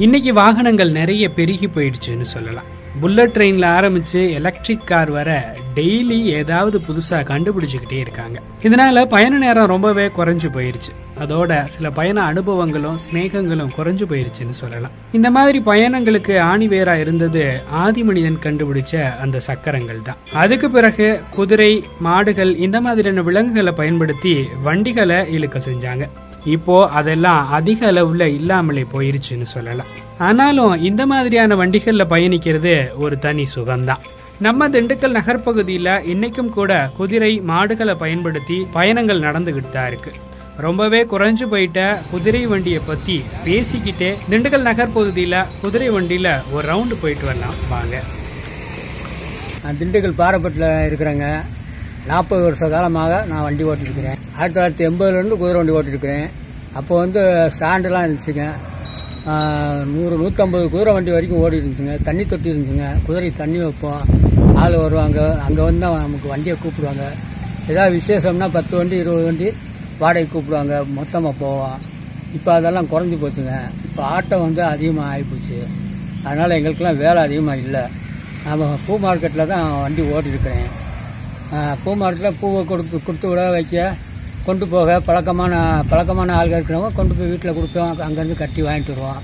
இன்னைக்கு வாகனங்கள் நிறைய பெருகி போயிடுச்சுன்னு சொல்லலாம் புல்லட் ட்ரெயின்ல ஆரம்பிச்சு எலக்ட்ரிக் கார் வர டெய்லி ஏதாவது புதுசா கண்டுபிடிச்சுக்கிட்டே இருக்காங்க இதனால பயண நேரம் ரொம்பவே குறைஞ்சு போயிருச்சு அதோட சில பயண அனுபவங்களும் சிநேகங்களும் குறைஞ்சு போயிருச்சுன்னு சொல்லலாம் இந்த மாதிரி பயணங்களுக்கு ஆணிவேரா இருந்தது ஆதி மனிதன் கண்டுபிடிச்ச அந்த சக்கரங்கள் தான் அதுக்கு பிறகு குதிரை மாடுகள் இந்த மாதிரியான விலங்குகளை பயன்படுத்தி வண்டிகளை இழுக்க செஞ்சாங்க இப்போ அதெல்லாம் அதிக அளவுல இல்லாமலே போயிருச்சுன்னு சொல்லலாம் ஆனாலும் இந்த மாதிரியான வண்டிகள்ல பயணிக்கிறது ஒரு தனி சுகம்தான் நம்ம திண்டுக்கல் நகர்ப்பகுதியில இன்னைக்கும் கூட குதிரை மாடுகளை பயன்படுத்தி பயணங்கள் நடந்துகிட்டு தான் இருக்கு ரொம்பவே குறைஞ்சு போயிட்ட குதிரை வண்டியை பத்தி பேசிக்கிட்டே திண்டுக்கல் நகர் பகுதியில குதிரை வண்டியில ஒரு ரவுண்டு போயிட்டு வரலாம் வாங்க நான் திண்டுக்கல் பாறைப்பட்டில் இருக்கிறேங்க நாற்பது வருஷ காலமாக நான் வண்டி ஓட்டிருக்கிறேன் ஆயிரத்தி தொள்ளாயிரத்தி எண்பதுலேருந்து குதிரை வண்டி ஓட்டிருக்கிறேன் அப்போ வந்து ஸ்டாண்டெல்லாம் இருந்துச்சுங்க ஆஹ், நூறு நூற்றம்பது குதிரை வண்டி வரைக்கும் ஓடி இருந்துச்சுங்க தண்ணி தொட்டி இருந்துச்சுங்க குதிரை தண்ணி வைப்போம் ஆள் வருவாங்க அங்கே வந்து அவன் நமக்கு வண்டியை கூப்பிடுவாங்க ஏதாவது விசேஷம்னா பத்து வண்டி இருபது வண்டி வாடகை கூப்பிடுவாங்க மொத்தமாக போவோம் இப்போ அதெல்லாம் குறைஞ்சி போச்சுங்க இப்போ ஆட்டோ வந்து அதிகமாக ஆகிப்போச்சு அதனால் எங்களுக்கெல்லாம் வேலை அதிகமாக இல்லை நாம் பூ மார்க்கெட்டில் தான் வண்டி ஓட்டிருக்கிறேன் பூ மார்க்கெட்டில் பூவை கொடுத்து கொடுத்து விட வைக்க கொண்டு போக பழக்கமான பழக்கமான ஆள்கள் இருக்கிறவங்க கொண்டு போய் வீட்டில் கொடுப்போம் அங்கேருந்து கட்டி வாங்கிட்டு வருவோம்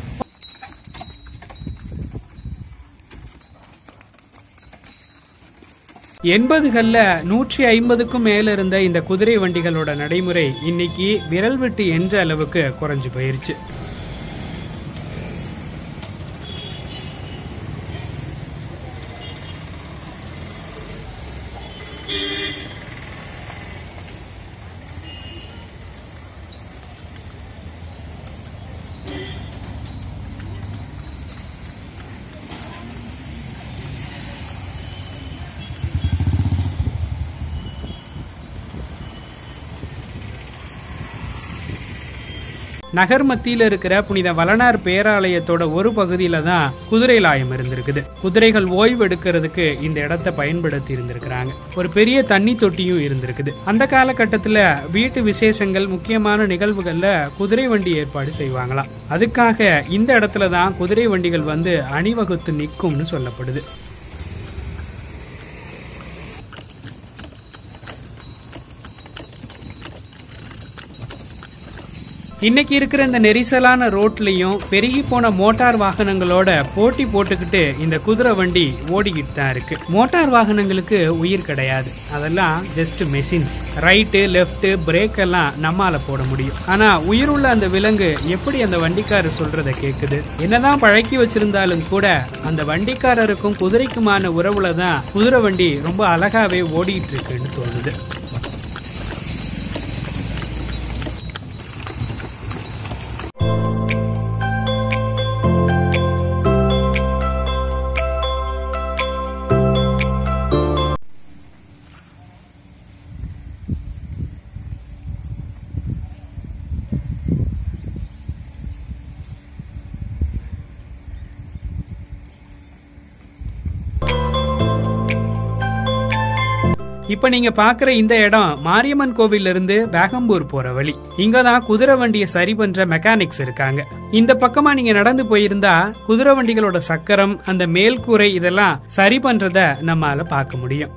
எண்பதுகள்ல நூற்றி ஐம்பதுக்கும் மேல இருந்த இந்த குதிரை வண்டிகளோட நடைமுறை இன்னைக்கு விரல் விட்டு என்ற அளவுக்கு குறைஞ்சு போயிருச்சு நகர் மத்தியில இருக்கிற புனித வளனார் பேராலயத்தோட ஒரு பகுதியில தான் குதிரை லாயம் இருந்திருக்குது குதிரைகள் ஓய்வு எடுக்கிறதுக்கு இந்த இடத்தை பயன்படுத்தி இருந்திருக்கிறாங்க ஒரு பெரிய தண்ணி தொட்டியும் இருந்திருக்குது அந்த காலகட்டத்துல வீட்டு விசேஷங்கள் முக்கியமான நிகழ்வுகள்ல குதிரை வண்டி ஏற்பாடு செய்வாங்களாம் அதுக்காக இந்த இடத்துல தான் குதிரை வண்டிகள் வந்து அணிவகுத்து நிற்கும்னு சொல்லப்படுது இன்னைக்கு இருக்கிற இந்த நெரிசலான ரோட்லயும் பெருகி போன மோட்டார் வாகனங்களோட போட்டி போட்டுக்கிட்டு இந்த குதிரை வண்டி ஓடிக்கிட்டு தான் இருக்கு மோட்டார் வாகனங்களுக்கு உயிர் கிடையாது அதெல்லாம் just machines right left brake எல்லாம் நம்மால போட முடியும் ஆனா உயிருள்ள அந்த விலங்கு எப்படி அந்த வண்டிக்காரர் சொல்றத கேக்குது என்னதான் பழக்கி வச்சிருந்தாலும் கூட அந்த வண்டிக்காரருக்கும் குதிரைக்குமான உறவுல தான் குதிரை வண்டி ரொம்ப அழகாவே ஓடிட்டு இருக்குன்னு தோணுது இப்ப நீங்க பாக்குற இந்த இடம் மாரியம்மன் கோவில்ல இருந்து வேகம்பூர் போற வழி இங்கதான் குதிரை வண்டியை சரி பண்ற மெக்கானிக்ஸ் இருக்காங்க இந்த பக்கமா நீங்க நடந்து போயிருந்தா குதிரை வண்டிகளோட சக்கரம் அந்த மேல்கூரை இதெல்லாம் சரி பண்றத நம்மால பார்க்க முடியும்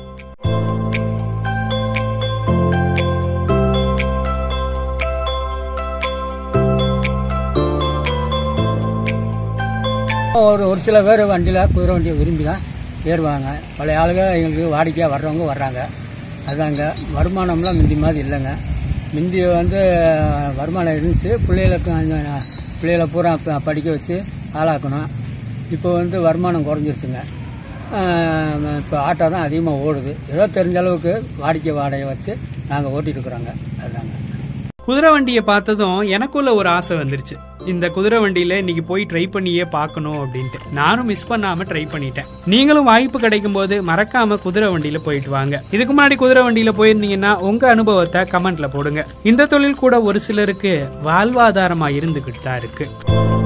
ஒரு ஒரு சில பேர் வண்டியில் குதிரை வண்டியை விரும்பி தான் ஏறுவாங்க பழைய ஆளுங்க எங்களுக்கு வாடிக்கையாக வர்றவங்க வர்றாங்க அதாங்க வருமானம்லாம் முந்தி மாதிரி இல்லைங்க முந்தி வந்து வருமானம் இருந்துச்சு பிள்ளைகளுக்கு அந்த பிள்ளைகளை பூரா ப- படிக்க வச்சு ஆளாக்கணும் இப்போ வந்து வருமானம் குறைஞ்சிருச்சுங்க இப்போ ஆட்டோ தான் அதிகமாக ஓடுது ஏதோ தெரிஞ்ச அளவுக்கு வாடிக்கை வாடகை வச்சு நாங்கள் ஓட்டிட்டு இருக்கிறோங்க அதுதாங்க குதிரை வண்டியை பார்த்ததும் எனக்குள்ள ஒரு ஆசை வந்துருச்சு இந்த குதிரை வண்டியில இன்னைக்கு போய் ட்ரை பண்ணியே பார்க்கணும் அப்படின்ட்டு நானும் மிஸ் பண்ணாம ட்ரை பண்ணிட்டேன் நீங்களும் வாய்ப்பு கிடைக்கும் போது மறக்காம குதிரை வண்டியில போயிட்டு வாங்க இதுக்கு முன்னாடி குதிரை வண்டியில போயிருந்தீங்கன்னா உங்க அனுபவத்தை கமெண்ட்ல போடுங்க இந்த தொழில் கூட ஒரு சிலருக்கு வாழ்வாதாரமா இருந்துகிட்டு தான் இருக்கு